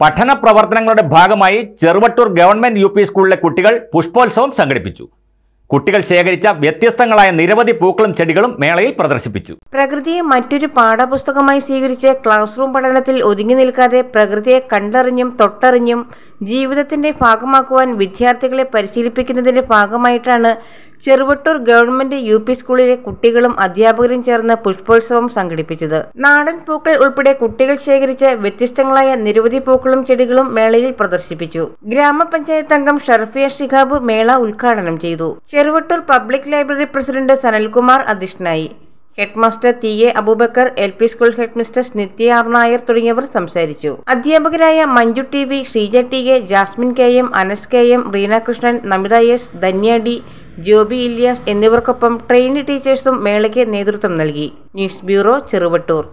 പഠന പ്രവർത്തനങ്ങളുടെ ഭാഗമായി ചെറുവട്ടൂർ ഗവൺമെന്റ് യു സ്കൂളിലെ കുട്ടികൾ പുഷ്പോത്സവം സംഘടിപ്പിച്ചു കുട്ടികൾ ശേഖരിച്ച വ്യത്യസ്തങ്ങളായ നിരവധി പൂക്കളും ചെടികളും മേളയിൽ പ്രദർശിപ്പിച്ചു പ്രകൃതിയെ മറ്റൊരു പാഠപുസ്തകമായി സ്വീകരിച്ച് ക്ലാസ് റൂം പഠനത്തിൽ ഒതുങ്ങി നിൽക്കാതെ പ്രകൃതിയെ കണ്ടറിഞ്ഞും തൊട്ടറിഞ്ഞും ജീവിതത്തിന്റെ ഭാഗമാക്കുവാൻ വിദ്യാർത്ഥികളെ പരിശീലിപ്പിക്കുന്നതിന്റെ ഭാഗമായിട്ടാണ് ചെറുവട്ടൂർ ഗവൺമെന്റ് യു പി സ്കൂളിലെ കുട്ടികളും അധ്യാപകരും ചേർന്ന് പുഷ്പോത്സവം സംഘടിപ്പിച്ചത് നാടൻ പൂക്കൾ ഉൾപ്പെടെ കുട്ടികൾ ശേഖരിച്ച വ്യത്യസ്തങ്ങളായ നിരവധി പൂക്കളും ചെടികളും മേളയിൽ പ്രദർശിപ്പിച്ചു ഗ്രാമപഞ്ചായത്ത് അംഗം ഷർഫിയ ഷിഹാബ് മേള ഉദ്ഘാടനം ചെയ്തു Cheruvattoor public library president Sanalkumar അധ്യക്ഷനായി headmaster T A Aboobacker L P school headmistress Nithya R Nair തുടങ്ങിയവർ സംസാരിച്ചു അധ്യാപകരായ Manju T V Sheeja T A Jasmin K M Anas K M Reena Krishnan Namitha S Dhanya D Joby Ilyas എന്നിവർക്കൊപ്പം ട്രെയിനി ടീച്ചേഴ്സും മേളയ്ക്ക് നേതൃത്വം നൽകി ന്യൂസ് ബ്യൂറോ ചെറുവട്ടൂർ